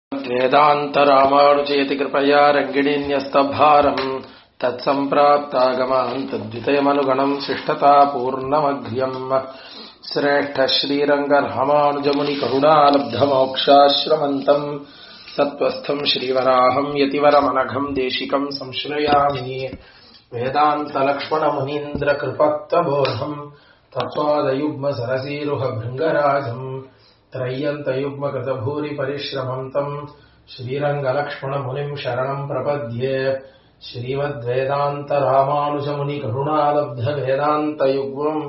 वेदान्तरामानुचेति कृपया रङ्गिणीन्यस्तभारम् तत्सम्प्राप्तागमान् तद्वितयमनुगणम् शिष्टतापूर्णमघ्र्यम् श्रेष्ठ श्रीरङ्गरामानुजमुनिकरुणालब्धमोक्षाश्रमन्तम् सत्त्वस्थम् श्रीवराहम् यतिवरमनघम् देशिकम् संश्रयामि वेदान्तलक्ष्मणमुनीन्द्रकृपत्वबोधम् तत्त्वादयुग्मसरसीरुहभृङ्गराजम् त्रय्यन्तयुग्मकृतभूरिपरिश्रमम् तम् श्रीरङ्गलक्ष्मणमुनिम् शरणम् प्रपद्ये श्रीमद्वेदान्तरामानुजमुनिकरुणालब्धवेदान्तयुग्मम्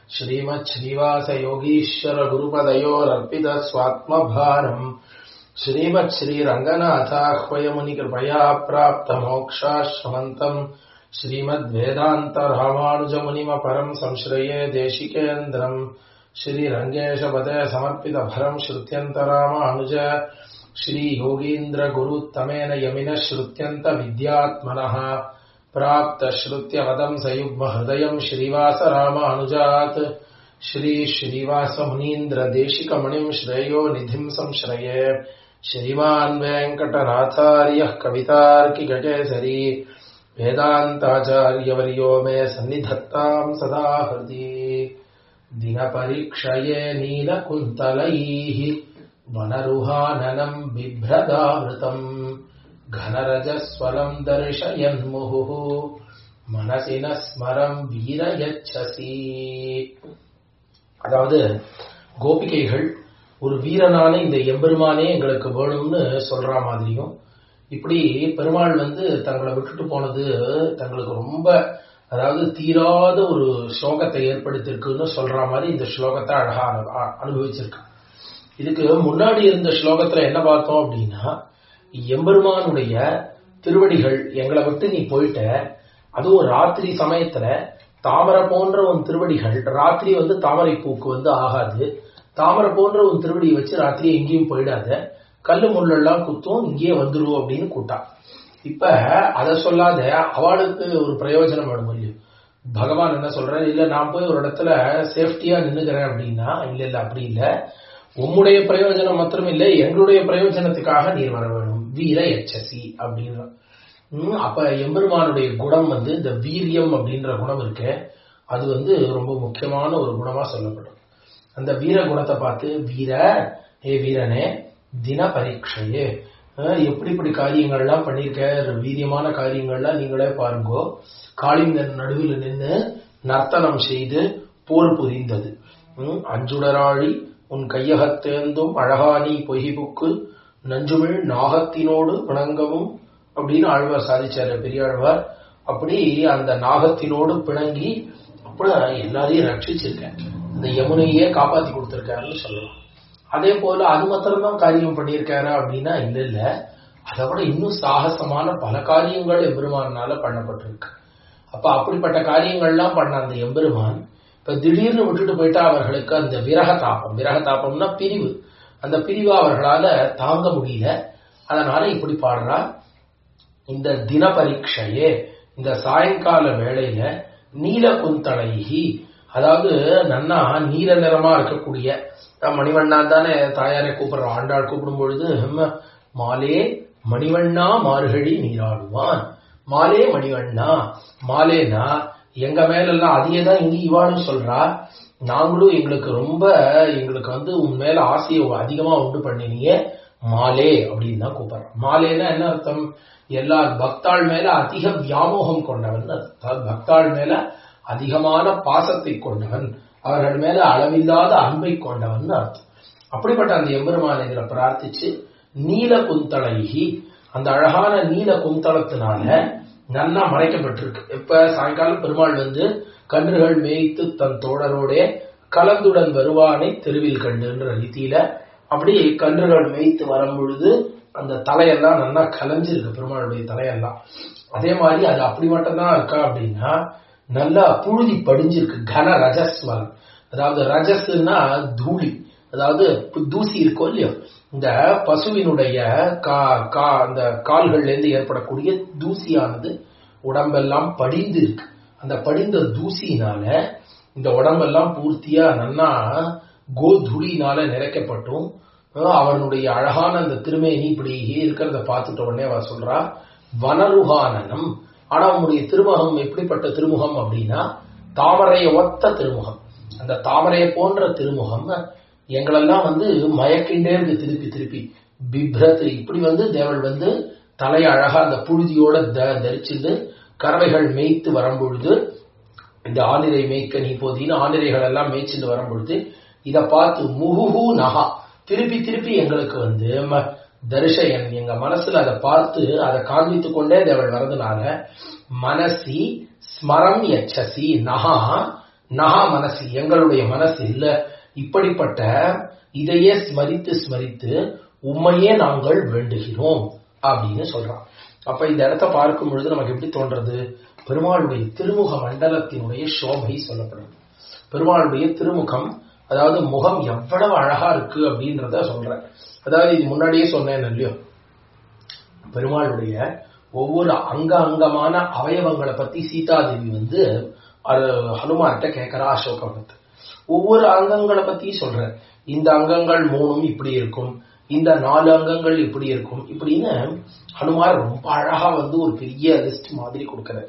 श्रीमच्छ्रीवासयोगीश्वरगुरुपदयोरर्पितस्वात्मभारम् श्रीमच्छ्रीरङ्गनाथाह्वयमुनिकृपया प्राप्तमोक्षाश्रमन्तम् श्रीमद्वेदान्तरामानुजमुनिमपरम् संश्रये देशिकेन्द्रम् श्रीरङ्गेशपदे समर्पितफलम् श्रुत्यन्तरामानुज श्रीयोगीन्द्रगुरुत्तमेन यमिनः श्रुत्यन्तविद्यात्मनः प्राप्तश्रुत्यवदम् सयुग्महृदयम् श्रीवासरामानुजात् श्रीश्रीवासमुनीन्द्रदेशिकमणिम् श्रेयो निधिम् संश्रये श्रीमान् वेङ्कटनाथार्यः कवितार्किगकेसरी वेदान्ताचार्यवर्यो मे सन्निधत्ताम् सदा हृदि दिनपरीक्षये नीलकुन्तलैः वनरुहाननम् बिभ्रदावृतम् घनरजस्वलम् दर्शयन्मुहुः மனசி ஸ்மரம் வீரயச்சசி அதாவது கோபிகைகள் ஒரு வீரனான இந்த எம்பெருமானே எங்களுக்கு வேணும்னு சொல்ற மாதிரியும் இப்படி பெருமாள் வந்து தங்களை விட்டுட்டு போனது தங்களுக்கு ரொம்ப அதாவது தீராத ஒரு ஸ்லோகத்தை ஏற்படுத்திருக்குன்னு சொல்ற மாதிரி இந்த ஸ்லோகத்தை அழகா அனுபவிச்சிருக்காங்க இதுக்கு முன்னாடி இருந்த ஸ்லோகத்துல என்ன பார்த்தோம் அப்படின்னா எம்பெருமானுடைய திருவடிகள் எங்களை விட்டு நீ போயிட்ட அதுவும் ராத்திரி சமயத்துல தாமரை போன்ற உன் திருவடிகள் ராத்திரி வந்து தாமரை பூக்கு வந்து ஆகாது தாமரை போன்ற உன் திருவடியை வச்சு ராத்திரி எங்கேயும் போயிடாத கல்லு முள்ளெல்லாம் குத்தும் இங்கேயே வந்துரும் அப்படின்னு கூட்டா இப்ப அத சொல்லாத அவளுக்கு ஒரு பிரயோஜனம் வேணும் இல்லையோ பகவான் என்ன சொல்ற இல்ல நான் போய் ஒரு இடத்துல சேஃப்டியா நின்னுக்கிறேன் அப்படின்னா இல்ல இல்ல அப்படி இல்ல உம்முடைய பிரயோஜனம் மாத்திரம் இல்லை எங்களுடைய பிரயோஜனத்துக்காக நீர் வர வேணும் வீர எச்சசி அப்படின்ற அப்ப எம்பெருமானுடைய குணம் வந்து இந்த வீரியம் அப்படின்ற குணம் இருக்கு அது வந்து ரொம்ப முக்கியமான ஒரு குணமா சொல்லப்படும் அந்த வீர குணத்தை பார்த்து வீர ஏ வீரனே தின பரீட்சையே எப்படி இப்படி காரியங்கள்லாம் பண்ணிருக்க வீரியமான காரியங்கள்லாம் நீங்களே பாருங்கோ காளிங்கன் நடுவில் நின்று நர்த்தனம் செய்து போர் புரிந்தது அஞ்சுடராழி உன் கையகத்தேந்தும் அழகானி பொய்புக்கு நஞ்சுமிழ் நாகத்தினோடு பிணங்கவும் அப்படின்னு ஆழ்வார் சாதிச்சாரு பெரியாழ்வார் அப்படி அந்த நாகத்தினோடு பிணங்கி அப்படி எல்லாரையும் ரட்சிச்சிருக்கேன் இந்த யமுனையே காப்பாத்தி கொடுத்திருக்காருன்னு சொல்லலாம் அதே போல அது மாத்திரம்தான் காரியம் பண்ணியிருக்காரு அப்படின்னா இல்ல இல்ல அதை விட இன்னும் சாகசமான பல காரியங்கள் எம்பெருமானால பண்ணப்பட்டிருக்கு அப்ப அப்படிப்பட்ட காரியங்கள்லாம் பண்ண அந்த எம்பெருமான் இப்ப திடீர்னு விட்டுட்டு போயிட்டா அவர்களுக்கு அந்த விரக தாபம் விரக தாபம்னா பிரிவு அந்த பிரிவு அவர்களால தாங்க முடியல அதனால இப்படி பாடுறா இந்த தின பரீட்சையே இந்த சாயங்கால வேளையில நீல குந்தளைகி அதாவது நன்னா நீல நிறமா இருக்கக்கூடிய மணிவண்ணா தானே தாயாரை கூப்பிடுறோம் ஆண்டாள் கூப்பிடும் பொழுது மாலே மணிவண்ணா மார்கழி நீராடுவான் மாலே மணிவண்ணா மாலேனா எங்க மேலெல்லாம் அதையே தான் இங்க இவாளும் சொல்றா நாங்களும் எங்களுக்கு ரொம்ப எங்களுக்கு வந்து உன் மேல ஆசையை அதிகமா உண்டு பண்ணினியே மாலே அப்படின்னு தான் கூப்பிடுறோம் மாலேனா என்ன அர்த்தம் எல்லா பக்தாள் மேல அதிக வியாமோகம் கொண்டவன் பக்தாள் மேல அதிகமான பாசத்தை கொண்டவன் அவர்கள் மேல அளவில்லாத அன்பை கொண்டவன் அர்த்தம் அப்படிப்பட்ட அந்த எம்பெருமான இதுல பிரார்த்திச்சு நீல குந்தளைகி அந்த அழகான நீல குந்தளத்தினால நல்லா மறைக்கப்பட்டிருக்கு இப்ப சாயங்காலம் பெருமாள் வந்து கன்றுகள் மேய்த்து தன் தோழரோட கலந்துடன் வருவானை தெருவில் கண்டுன்ற ரீதியில அப்படி கன்றுகள் மேய்த்து வரும் பொழுது அந்த தலையெல்லாம் நல்லா கலைஞ்சிருக்கு பெருமாளுடைய தலையெல்லாம் அதே மாதிரி அது அப்படி மட்டும்தான் இருக்கா அப்படின்னா நல்லா புழுதி படிஞ்சிருக்கு கன ரஜஸ்வரம் அதாவது ரஜஸ்னா தூளி அதாவது தூசி இருக்கும் இல்லையோ இந்த பசுவினுடைய கா கா அந்த கால்கள்ல இருந்து ஏற்படக்கூடிய தூசியானது உடம்பெல்லாம் படிந்து இருக்கு அந்த படிந்த தூசியினால இந்த உடம்பெல்லாம் பூர்த்தியா நன்னா கோதுளினால நிறைக்கப்பட்டும் அஹ் அவனுடைய அழகான அந்த திருமேனி இப்படி இருக்கிறத பார்த்துட்ட உடனே அவ சொல்றா வனருகானனம் ஆனா உன்னுடைய திருமுகம் எப்படிப்பட்ட திருமுகம் அப்படின்னா தாமரையை ஒத்த திருமுகம் அந்த தாமரையை போன்ற திருமுகம் எங்களெல்லாம் வந்து மயக்கிண்டே இருக்கு திருப்பி திருப்பி பிப்ரத் இப்படி வந்து தேவள் வந்து தலையை அழகா அந்த புழுதியோட த தரிச்சுட்டு கறவைகள் மேய்த்து வரும்பொழுது இந்த ஆனிரை மேய்க்க நீ போதின்னு ஆனிரைகள் எல்லாம் மேய்ச்சிட்டு வரும்பொழுது இத பார்த்து முகுஹு நகா திருப்பி திருப்பி எங்களுக்கு வந்து ம- தரிசயன் எங்க மனசுல அதை பார்த்து அதை காண்பித்து கொண்டே தேவள் வரதுனால மனசி ஸ்மரம் எச்சசி நகா நகா மனசி எங்களுடைய மனசு இல்ல இப்படிப்பட்ட இதையே ஸ்மரித்து ஸ்மரித்து உண்மையே நாங்கள் வேண்டுகிறோம் அப்படின்னு சொல்றான் அப்ப இந்த இடத்த பார்க்கும் பொழுது நமக்கு எப்படி தோன்றது பெருமாளுடைய திருமுக மண்டலத்தினுடைய சோபை சொல்லப்படுது பெருமாளுடைய திருமுகம் அதாவது முகம் எவ்வளவு அழகா இருக்கு அப்படின்றத சொல்றேன் அதாவது இது முன்னாடியே சொன்னேன் இல்லையோ பெருமாளுடைய ஒவ்வொரு அங்க அங்கமான அவயவங்களை பத்தி சீதாதேவி வந்து அது ஹனுமார்கிட்ட கேட்கிறா அசோகவனத்து ஒவ்வொரு அங்கங்களை பத்தி சொல்றேன் இந்த அங்கங்கள் மூணும் இப்படி இருக்கும் இந்த நாலு அங்கங்கள் இப்படி இருக்கும் இப்படின்னு ஹனுமார் ரொம்ப அழகா வந்து ஒரு பெரிய லிஸ்ட் மாதிரி கொடுக்கிறார்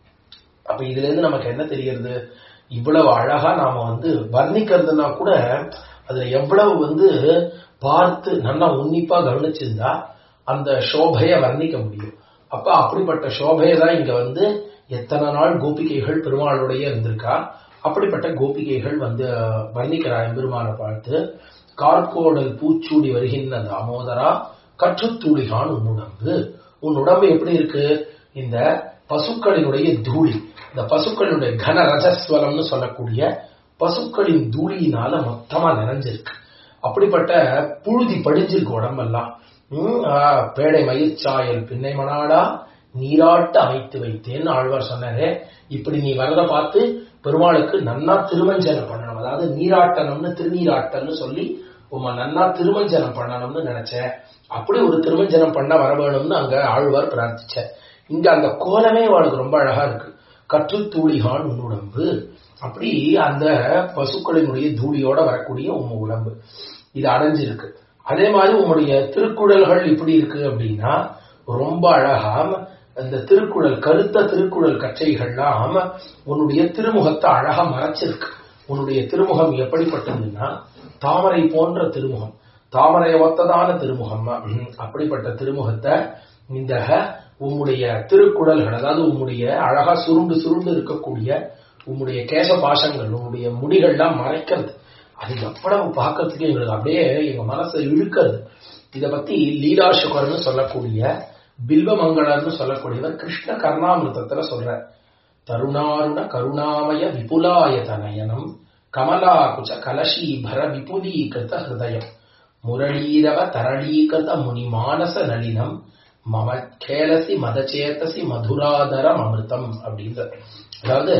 அப்ப இதுல இருந்து நமக்கு என்ன தெரிகிறது இவ்வளவு அழகா நாம வந்து வர்ணிக்கிறதுனா கூட அதுல எவ்வளவு வந்து பார்த்து நல்லா உன்னிப்பா கவனிச்சிருந்தா அந்த சோபைய வர்ணிக்க முடியும் அப்ப அப்படிப்பட்ட சோபையை தான் இங்க வந்து எத்தனை நாள் கோபிகைகள் பெருமாளுடைய இருந்திருக்கா அப்படிப்பட்ட கோபிகைகள் வந்து வர்ணிக்கிறா எம்பெருமானை பார்த்து கார்கோடல் பூச்சூடி வருகின்ற தாமோதரா கற்றுத்தூளிகான் உன் உடம்பு உன் உடம்பு எப்படி இருக்கு இந்த பசுக்களினுடைய தூளி இந்த பசுக்களினுடைய கன ரஜஸ்வரம்னு சொல்லக்கூடிய பசுக்களின் தூளியினால மொத்தமா நிறைஞ்சிருக்கு அப்படிப்பட்ட புழுதி படிஞ்சிருக்கு உடம்பெல்லாம் உம், ஆ, பேடை மயிர்ச்சாயல் பின்னை மணாடா நீராட்ட அமைத்து வைத்தேன்னு ஆழ்வார் சொன்னாரு இப்படி நீ வரத பார்த்து பெருமாளுக்கு நன்னா திருமஞ்சனம் பண்ணணும் அதாவது நீராட்டனம்னு திருநீராட்டம்னு சொல்லி உமா நன்னா திருமஞ்சனம் பண்ணணும்னு நினைச்சேன் அப்படி ஒரு திருமஞ்சனம் பண்ண வர வேணும்னு அங்க ஆழ்வார் பிரார்த்திச்சார் இங்க அந்த கோலமே அவளுக்கு ரொம்ப அழகா இருக்கு கற்றுத்தூளிகான் உன் உடம்பு அப்படி அந்த பசுக்களினுடைய தூளியோட வரக்கூடிய உங்க உடம்பு இது அடைஞ்சிருக்கு அதே மாதிரி உங்களுடைய திருக்குறள்கள் இப்படி இருக்கு அப்படின்னா ரொம்ப அழகா அந்த திருக்குறள் கருத்த திருக்குறள் கற்றைகள்லாம் உன்னுடைய திருமுகத்தை அழகா மறைச்சிருக்கு உன்னுடைய திருமுகம் எப்படிப்பட்டதுன்னா தாமரை போன்ற திருமுகம் தாமரை ஒத்ததான திருமுகம் ம், அப்படிப்பட்ட திருமுகத்தை இந்த உம்முடைய திருக்குறள்கள் அதாவது உம்முடைய அழகா சுருண்டு சுருண்டு இருக்கக்கூடிய உம்முடைய கேச பாசங்கள் உம்முடைய முடிகள்லாம் மறைக்கிறது அது எவ்வளவு பார்க்கறதுக்கு எங்களுக்கு அப்படியே எங்க மனசை இழுக்கிறது இத பத்தி லீலாசுகர்னு சொல்லக்கூடிய பில்வமங்கலர்னு சொல்லக்கூடியவர் கிருஷ்ண கர்ணாமிருதத்துல சொல்றார் தருணாருண கருணாமய விபுலாயதனயனம் கமலாகுச்ச கலசீபர விபுலீகிருத ஹிருதயம் முரளீரவ தரளீகிருத முனிமானச நளினம் மம கேலசி மதச்சேதசி மதுராதரம் அமிர்தம் அப்படின்றது அதாவது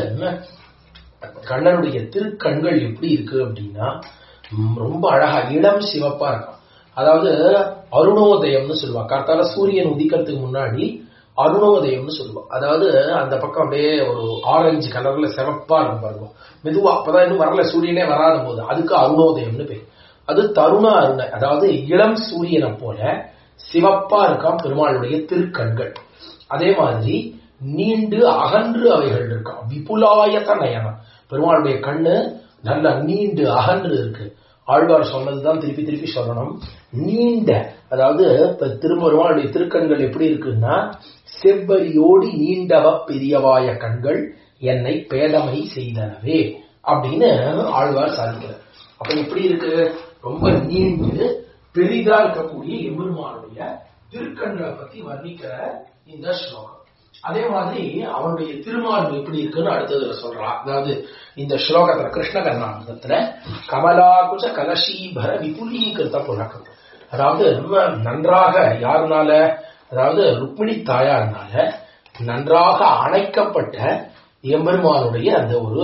கண்ணனுடைய திருக்கண்கள் எப்படி இருக்கு அப்படின்னா ம், ரொம்ப அழகா இளம் சிவப்பா இருக்கும் அதாவது அருணோதயம்னு சொல்லுவா கார்த்தால சூரியன் உதிக்கிறதுக்கு முன்னாடி அருணோதயம்னு சொல்லுவா அதாவது அந்த பக்கம் அப்படியே ஒரு ஆரஞ்சு கலர்ல சிவப்பா இருக்கும் பாருங்க மெதுவா அப்பதான் இன்னும் வரல சூரியனே வராத போது அதுக்கு அருணோதயம்னு பேர் அது தருண அருணை அதாவது இளம் சூரியனை போல சிவப்பா இருக்காம் பெருமாளுடைய திருக்கண்கள் அதே மாதிரி நீண்டு அகன்று அவைகள் இருக்காம் விபுலாயத நயனம் பெருமாளுடைய கண்ணு நல்ல நீண்டு அகன்று இருக்கு ஆழ்வார் சொன்னதுதான் திருப்பி திருப்பி சொல்லணும் நீண்ட அதாவது இப்ப திரும்ப பெருமாளுடைய திருக்கண்கள் எப்படி இருக்குன்னா செவ்வரியோடி நீண்டவ பெரியவாய கண்கள் என்னை பேதமை செய்தனவே அப்படின்னு ஆழ்வார் சாதிக்கிறார் அப்ப எப்படி இருக்கு ரொம்ப நீண்டு பெரிதா இருக்கக்கூடிய எம்பெருமானுடைய திருக்கண்களை பத்தி வர்ணிக்கிற இந்த ஸ்லோகம் அதே மாதிரி அவனுடைய திருமார்பு எப்படி இருக்குன்னு அடுத்ததுல சொல்றான் அதாவது இந்த ஸ்லோகத்துல கிருஷ்ண கர்ணாமிரத்துல கமலாகுஜ கலசீபர விபுலீகிருத புழக்கம் அதாவது ரொம்ப நன்றாக யாருனால அதாவது ருக்மிணி தாயார்னால நன்றாக அணைக்கப்பட்ட எம்பெருமானுடைய அந்த ஒரு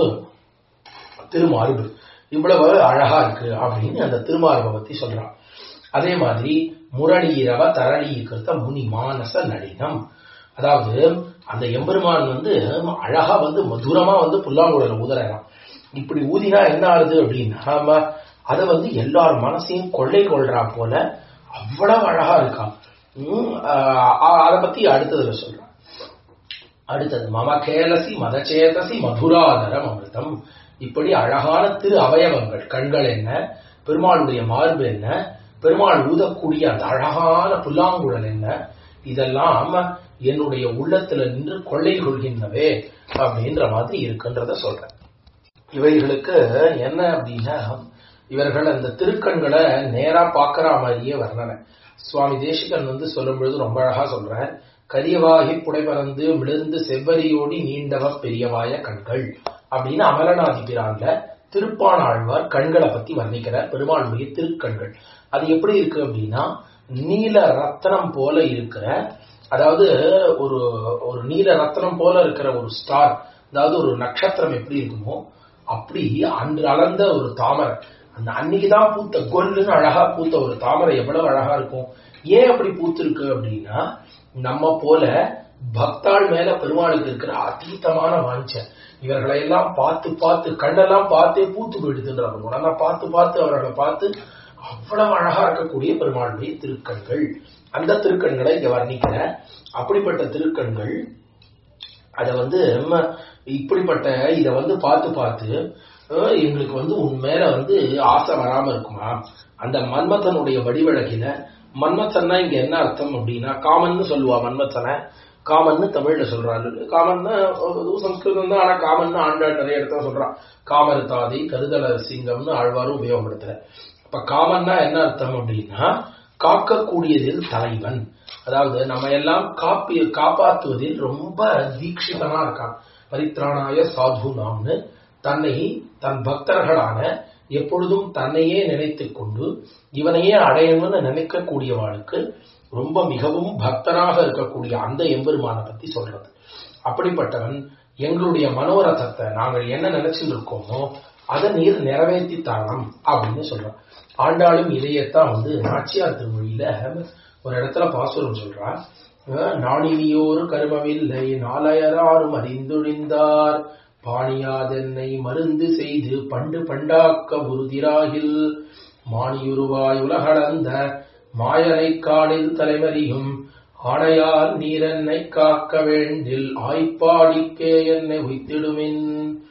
திருமார்பு இவ்வளவு அழகா இருக்கு அப்படின்னு அந்த திருமார்பை பத்தி சொல்றான் அதே மாதிரி முரளீரவ தரளீகிருத்த முனி மானச நளினம் அதாவது அந்த எம்பெருமான் வந்து அழகா வந்து மதுரமா வந்து புல்லாங்குழல ஊதுறாராம் இப்படி ஊதினா என்ன ஆகுது அப்படின்னா ஆமா, அதை வந்து எல்லார் மனசையும் கொள்ளை கொள்றா போல அவ்வளவு அழகா இருக்கான் உம், ஆஹ் அதை பத்தி அடுத்ததுல சொல்றேன் அடுத்தது மம கேலசி மதச்சேதசி மதுராதரம் அமிர்தம் இப்படி அழகான திரு அவயவங்கள் கண்கள் என்ன பெருமாளுடைய மார்பு என்ன பெருமாள் ஊதக்கூடிய அந்த அழகான புல்லாங்குழல் என்ன இதெல்லாம் என்னுடைய உள்ளத்துல நின்று கொள்ளை கொள்கின்றவே அப்படின்ற மாதிரி இருக்குன்றத சொல்றேன் இவைகளுக்கு என்ன அப்படின்னா இவர்கள் அந்த திருக்கண்களை நேரா பார்க்கற மாதிரியே வர்ணனை சுவாமி தேசிகன் வந்து சொல்லும் பொழுது ரொம்ப அழகா சொல்றார் கரியவாகி புடைபறந்து விழுந்து செவ்வரியோடி நீண்டவ பெரியவாய கண்கள் அப்படின்னு அமரநாதி பிரான்ல திருப்பான் ஆழ்வார் கண்களை பத்தி வர்ணிக்கிறார் பெருமாளுடைய திருக்கண்கள் அது எப்படி இருக்கு அப்படின்னா நீல ரத்தனம் போல இருக்கிற அதாவது ஒரு ஒரு நீல ரத்தனம் போல இருக்கிற ஒரு ஸ்டார் அதாவது ஒரு நட்சத்திரம் எப்படி இருக்குமோ அப்படி அன்று அளந்த ஒரு தாமரை அந்த அன்னைக்குதான் பூத்த கொல்லுன்னு அழகா பூத்த ஒரு தாமரை எவ்வளவு அழகா இருக்கும் ஏன் அப்படி பூத்திருக்கு அப்படின்னா நம்ம போல பக்தாள் மேல பெருமாளுக்கு இருக்கிற அதீதமான வாஞ்சை இவர்களை எல்லாம் பார்த்து பார்த்து கண்ணெல்லாம் பார்த்தே பூத்து போயிடுதுன்ற உடனே பார்த்து பார்த்து அவர்களை பார்த்து அவ்வளவு அழகா இருக்கக்கூடிய பெருமாளுடைய திருக்கண்கள் அந்த திருக்கண்களை இங்க வர்ணிக்கிற அப்படிப்பட்ட திருக்கண்கள் அத வந்து ம, இப்படிப்பட்ட இத வந்து பார்த்து பார்த்து அஹ், எங்களுக்கு வந்து உன் மேல வந்து ஆசை வராம இருக்குமா அந்த மன்மதனுடைய வடிவழகில மன்மதன்னா இங்க என்ன அர்த்தம் அப்படின்னா காமன்னு சொல்லுவா மன்மதனை காமன்னு தமிழ்ல சொல்றாரு காமன்னா அதுவும் சம்ஸ்கிருதம் தான் ஆனா காமன்னு ஆண்டாள் நிறைய இடத்துல சொல்றான் காமருத்தாதி கருதல சிங்கம்னு ஆழ்வாரும் உபயோகப்படுத்துற அப்ப காமன்னா என்ன அர்த்தம் அப்படின்னா காக்கக்கூடியதில் தலைவன் அதாவது நம்ம எல்லாம் காப்பி காப்பாற்றுவதில் ரொம்ப தீட்சிதனா இருக்கான் பரித்ராணாய சாது நாம்னு தன்னை தன் பக்தர்களான எப்பொழுதும் தன்னையே நினைத்துக் கொண்டு இவனையே அடையணும்னு நினைக்கக்கூடியவாளுக்கு ரொம்ப மிகவும் பக்தனாக இருக்கக்கூடிய அந்த எம்பெருமானை பத்தி சொல்றது அப்படிப்பட்டவன் எங்களுடைய மனோரதத்தை நாங்கள் என்ன நினைச்சுட்டு இருக்கோமோ அதை நீர் நிறைவேற்றி தரணும் அப்படின்னு சொல்றான் ஆண்டாளும் இதையத்தான் வந்து நாச்சியார் திருமொழியில ஒரு இடத்துல பாசுரம் சொல்றா அஹ், நாணினியோரு கருமமில்லை நாளையராரும் அறிந்தொழிந்தார் பாணியாதென்னை மருந்து செய்து பண்டு பண்டாக்க உறுதிராகில் மானியுருவாய் உலகளந்த மாயனை காணில் தலைமறியும் ஆணையால் நீரென்னை காக்க வேண்டில் ஆய்ப்பாடிக்கே என்னை உய்த்திடுமின்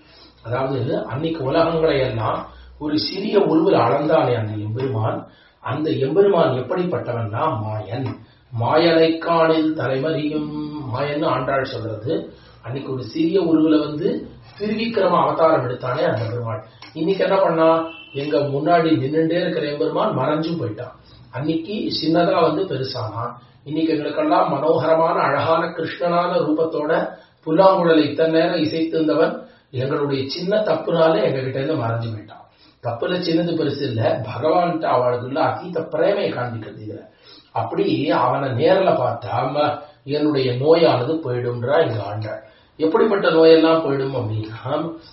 அதாவது அன்னைக்கு உலகங்களை எல்லாம் ஒரு சிறிய உருவில் அளந்தானே அந்த எம்பெருமான் அந்த எம்பெருமான் எப்படிப்பட்டவன்னா மாயன் மாயனை காணில் தலைமறியும் மாயன்னு ஆண்டாள் சொல்றது அன்னைக்கு ஒரு சிறிய உருவுல வந்து திருவிக்கிரம அவதாரம் எடுத்தானே அந்த பெருமாள் இன்னைக்கு என்ன பண்ணா எங்க முன்னாடி நின்னுட்டே இருக்கிற எம்பெருமான் மறைஞ்சும் போயிட்டான் அன்னைக்கு சின்னதா வந்து பெருசானான் இன்னைக்கு எங்களுக்கெல்லாம் மனோகரமான அழகான கிருஷ்ணனான ரூபத்தோட புல்லாங்குழலை இத்தனை நேரம் இசைத்திருந்தவன் எங்களுடைய சின்ன தப்புனால எங்க கிட்ட இருந்து மறைஞ்சு போயிட்டான் தப்புல சின்னது பெருசு இல்ல பகவான்கிட்ட அவளுக்குள்ள அதீத பிரேமையை காண்பிக்கிறது இதுல அப்படி அவனை நேர்ல பார்த்தா ம, என்னுடைய நோயானது போயிடும்ன்றா இங்க ஆண்டாள் எப்படிப்பட்ட நோயெல்லாம் போயிடும் அப்படின்னா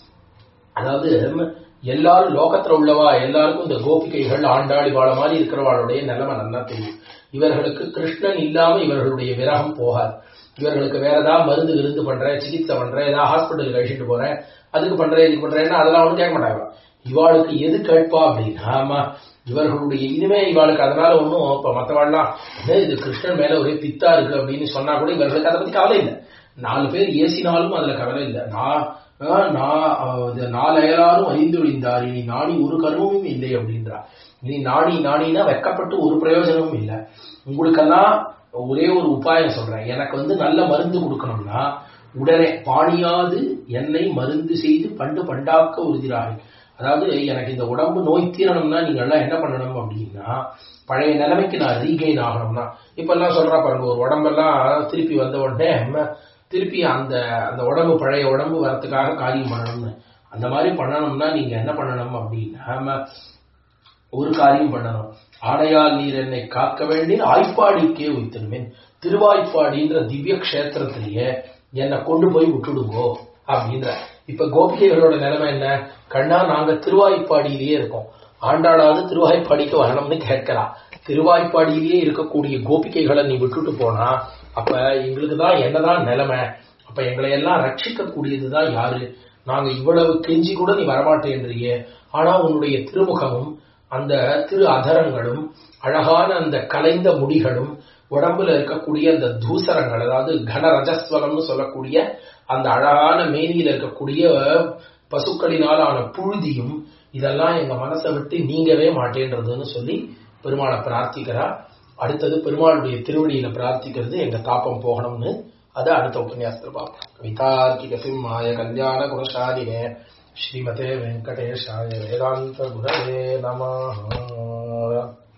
அதாவது ம், எல்லாரும் லோகத்துல உள்ளவா எல்லாருக்கும் இந்த கோபிகைகள் ஆண்டாளி வாழ மாதிரி இருக்கிறவாளுடைய நிலைமை நல்லா தெரியும் இவர்களுக்கு கிருஷ்ணன் இல்லாம இவர்களுடைய விரகம் போகாது இவர்களுக்கு வேற ஏதாவது மருந்து விருந்து பண்றேன் சிகிச்சை பண்றேன் ஏதாவது ஹாஸ்பிட்டலுக்கு அழிச்சிட்டு போறேன் அதுக்கு பண்றேன் இதுக்கு பண்றேன்னா அதெல்லாம் ஒன்றும் கேட்க மாட்டாங்க இவாளுக்கு எது கேட்பா அப்படின்னா ஆமா இவர்களுடைய இனிமே இவாளுக்கு அதனால ஒன்றும் இப்ப மற்றவாள்லாம் "என்ன இது கிருஷ்ணன் மேல ஒரே பித்தா இருக்கு அப்படின்னு சொன்னா கூட இவர்களுக்கு அதை பத்தி கவலை இல்லை நாலு பேர் ஏசினாலும் அதுல கவலை இல்லை நான் ஆஹ், நான் ஆஹ், இது நாலு அயலாரும் அறிந்தொழிந்தார் இனி நாடி ஒரு கருவும் இல்லை அப்படின்றா இனி நாடி நாடினா வெக்கப்பட்டு ஒரு பிரயோஜனமும் இல்லை உங்களுக்கெல்லாம் ஒரே ஒரு உபாயம் சொல்றேன் எனக்கு வந்து நல்ல மருந்து கொடுக்கணும்னா உடனே பாணியாது என்னை மருந்து செய்து பண்டு பண்டாக்க உறுதிராக அதாவது எனக்கு இந்த உடம்பு நோய் தீரணும்னா நீங்க எல்லாம் என்ன பண்ணணும் அப்படின்னா பழைய நிலைமைக்கு நான் ரீகெயின் ஆகணும்னா இப்ப எல்லாம் சொல்றா பாருங்க ஒரு உடம்பெல்லாம் திருப்பி வந்த உடனே ம, திருப்பி அந்த அந்த உடம்பு பழைய உடம்பு வரத்துக்காக காரியம் பண்ணணும்னு அந்த மாதிரி பண்ணணும்னா நீங்க என்ன பண்ணணும் அப்படின்னா ம, ஒரு காரியம் பண்ணணும் ஆடையால் நீர் என்னை காக்க வேண்டிய ஆய்ப்பாடிக்கே உய்த்திருமேன் திருவாய்ப்பாடின்ற திவ்ய கஷேத்திரத்திலேயே என்னை கொண்டு போய் விட்டுடுங்கோ அப்படின்ற இப்ப கோபிகைகளோட நிலைமை என்ன கண்ணா நாங்க திருவாய்ப்பாடியிலேயே இருக்கோம் ஆண்டாளாவது திருவாய்ப்பாடிக்கு வரணும்னு கேட்கிறா திருவாய்ப்பாடியிலேயே இருக்கக்கூடிய கோபிகைகளை நீ விட்டுட்டு போனா அப்ப எங்களுக்கு தான் என்னதான் நிலைமை அப்ப எங்களை எல்லாம் ரட்சிக்க கூடியதுதான் யாரு நாங்க இவ்வளவு கெஞ்சி கூட நீ வரமாட்டேன்றியே ஆனா உன்னுடைய திருமுகமும் அந்த திரு அதரங்களும் அழகான அந்த கலைந்த முடிகளும் உடம்புல இருக்கக்கூடிய அந்த தூசரங்கள் அதாவது கனரஜஸ்வலம்னு சொல்லக்கூடிய அந்த அழகான மேனியில இருக்கக்கூடிய பசுக்களினாலான புழுதியும் இதெல்லாம் எங்க மனசை விட்டு நீங்கவே மாட்டேன்றதுன்னு சொல்லி பெருமாளை பிரார்த்திக்கிறா அடுத்தது பெருமாளுடைய திருவடியில பிரார்த்திக்கிறது எங்க தாப்பம் போகணும்னு அதை அடுத்த உபன்யாசத்தில் பார்ப்போம் கவிதார்க்கிக சிம்மாய கல்யாண குணசாலினே ஸ்ரீமதே வெங்கடேஷாய வேதாந்த குரவே நம